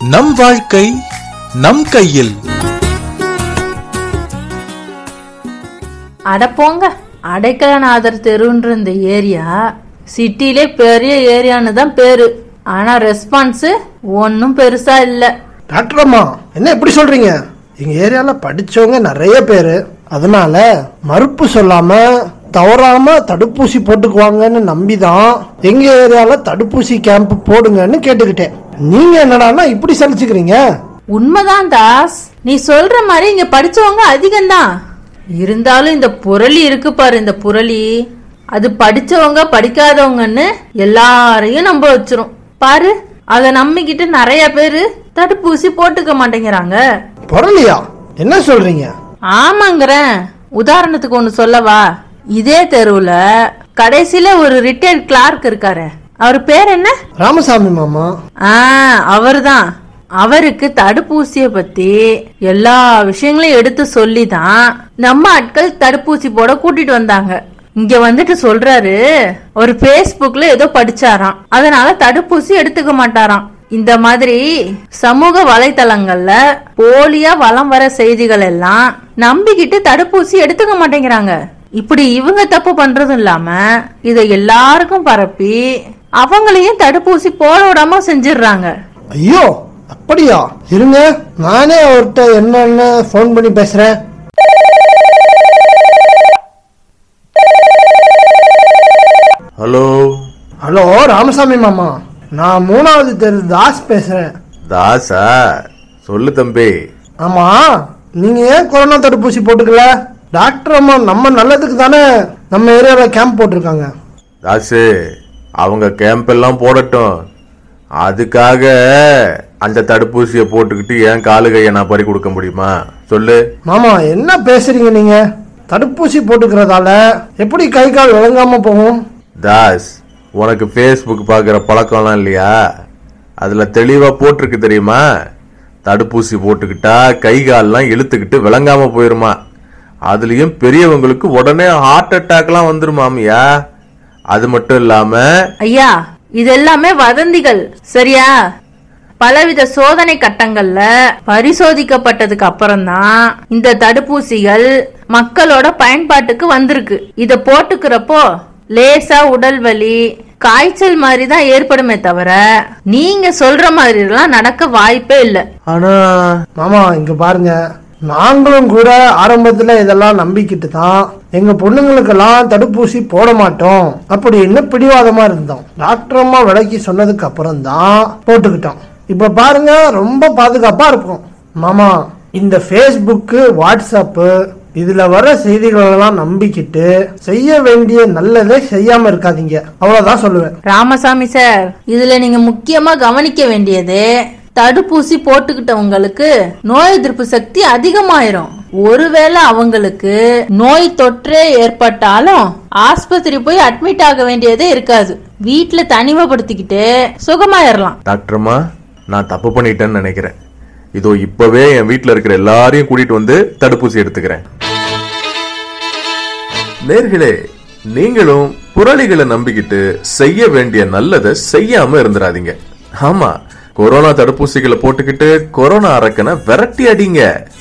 நம் வாழ்க்கை நம் கையில் அட போங்க அடைக்கலநாதர் தெருன்ற இந்த ஏரியா சிட்டிலே பெரிய ஏரியான்னு தான் பேரு ஆனா ரெஸ்பான்ஸ் ஒன்னும் பெருசா இல்ல டாக்டர் அம்மா என்ன இப்படி சொல்றீங்க எங்க ஏரியால படிச்சவங்க நிறைய பேரு அதனால மறுப்பு சொல்லாம தவறாம தடுப்பூசி போட்டுக்குவாங்கன்னு நம்பிதான் எங்க ஏரியால தடுப்பூசி கேம்ப் போடுங்கன்னு கேட்டுக்கிட்டேன் நீங்க என்னடான்னா இப்படி சலிச்சுக்கிறீங்க உண்மைதான் தாஸ் நீ சொல்ற மாதிரி இங்க படிச்சவங்க அதிகம்தான் இருந்தாலும் இந்த புரளி இருக்கு பாரு இந்த புரளி அது படிச்சவங்க படிக்காதவங்கன்னு எல்லாரையும் நம்ப வச்சிரும் பாரு அத நம்பிக்கிட்டு நிறைய பேரு தடுப்பூசி போட்டுக்க மாட்டேங்கிறாங்க புரளியா என்ன சொல்றீங்க ஆமாங்கிறேன் உதாரணத்துக்கு ஒண்ணு சொல்லவா இதே தெருவுல கடைசியில ஒரு ரிட்டையர்ட் கிளார்க் இருக்காரு அவர் பேர் என்ன ராமசாமி மாமா ஆ அவர்தான் அவருக்கு தடுப்பூசிய பத்தி எல்லா விஷயங்களையும் எடுத்து சொல்லி தான் நம்ம ஆட்கள் தடுப்பூசி போட கூட்டிட்டு வந்தாங்க இங்க வந்துட்டு சொல்றாரு ஒரு Facebookல ஏதோ படிச்சாராம் அதனால தடுப்பூசி எடுத்துக்க மாட்டாராம் இந்த மாதிரி சமூக வலைத்தளங்கள்ல போலியா வலம் வர செய்திகள் எல்லாம் நம்பிக்கிட்டு தடுப்பூசி எடுத்துக்க மாட்டேங்கிறாங்க இப்படி இவங்க தப்பு பண்றதும் இல்லாம இதை எல்லாருக்கும் பரப்பி அவங்களையும் தடுப்பூசி போட விடாம செஞ்சிடுறாங்க ஐயோ அப்படியா இருங்க நானே அவர்கிட்ட என்னன்னு ஃபோன் பண்ணி பேசுறேன் ஹலோ ஹலோ ராமசாமி மாமா நான் மூணாவது தெரு தாஸ் பேசுறேன் தாசா சொல்லு தம்பி ஆமா நீங்க ஏன் கொரோனா தடுப்பூசி போட்டுக்கல டாக்டர் அம்மா நம்ம நல்லதுக்கு தானே நம்ம ஏரியால கேம்ப் போட்டிருக்காங்க தாசு அவங்க கேம்ப் எல்லாம் போடட்டும் அதுக்காக அந்த தடுப்பூசியை போட்டுக்கிட்டு ஏன் காலு கையை நான் பறி கொடுக்க முடியுமா சொல்லு மாமா என்ன பேசுறீங்க நீங்க தடுப்பூசி போட்டுக்கிறதால எப்படி கை கால் விளங்காம போகும் தாஸ் உனக்கு ஃபேஸ்புக் பார்க்குற பழக்கம்லாம் இல்லையா அதில் தெளிவாக போட்டிருக்கு தெரியுமா தடுப்பூசி போட்டுக்கிட்டா கை கால்லாம் இழுத்துக்கிட்டு விளங்காம போயிருமா அதுலயும் பெரியவங்களுக்கு உடனே ஹார்ட் அட்டாக்லாம் வந்துருமாமியா அது மட்டும் இல்லாம ஐயா இது எல்லாமே வதந்திகள் சரியா பலவித சோதனை கட்டங்கள்ல பரிசோதிக்கப்பட்டதுக்கு அப்புறம்தான் இந்த தடுப்பூசிகள் மக்களோட பயன்பாட்டுக்கு வந்திருக்கு இத போட்டுக்கிறப்போ லேசா உடல் வலி காய்ச்சல் மாதிரி தான் ஏற்படுமே தவிர நீங்க சொல்ற மாதிரி எல்லாம் நடக்க வாய்ப்பே இல்லை ஆனா மாமா இங்க பாருங்க நாங்களும் கூட ஆரம்பத்துல இதெல்லாம் நம்பிக்கிட்டு தான் எங்க பொண்ணுங்களுக்கெல்லாம் தடுப்பூசி போட மாட்டோம் அப்படின்னு பிடிவாதமா இருந்தோம் டாக்டர் அம்மா விலைக்கு சொன்னதுக்கு அப்புறம் தான் போட்டுக்கிட்டோம் இப்ப பாருங்க ரொம்ப பாதுகாப்பா இருக்கும் மாமா இந்த ஃபேஸ்புக்கு வாட்ஸ்அப்பு இதுல வர செய்திகள் எல்லாம் நம்பிக்கிட்டு செய்ய வேண்டிய நல்லதை செய்யாம இருக்காதீங்க அவ்வளவுதான் சொல்லுவேன் ராமசாமி சார் இதுல நீங்க முக்கியமா கவனிக்க வேண்டியது தடுப்பூசி போட்டுக்கிட்டவங்களுக்கு நோய் எதிர்ப்பு சக்தி அதிகமாயிரும் ஒருவேளை அவங்களுக்கு நோய் தொற்றே ஏற்பட்டாலும் ஆஸ்பத்திரி போய் அட்மிட் ஆக வேண்டியதே இருக்காது வீட்டுல தனிமைப்படுத்திக்கிட்டு சுகமாயிரலாம் டாக்டர்மா நான் தப்பு பண்ணிட்டேன்னு நினைக்கிறேன் இதோ இப்பவே என் வீட்ல இருக்கிற எல்லாரையும் கூட்டிட்டு வந்து தடுப்பூசி எடுத்துக்கிறேன் நேர்களே நீங்களும் புரளிகளை நம்பிக்கிட்டு செய்ய வேண்டிய நல்லதை செய்யாம இருந்துடாதீங்க ஆமா கொரோனா தடுப்பூசிகளை போட்டுக்கிட்டு கொரோனா அரக்கனை விரட்டி அடிங்க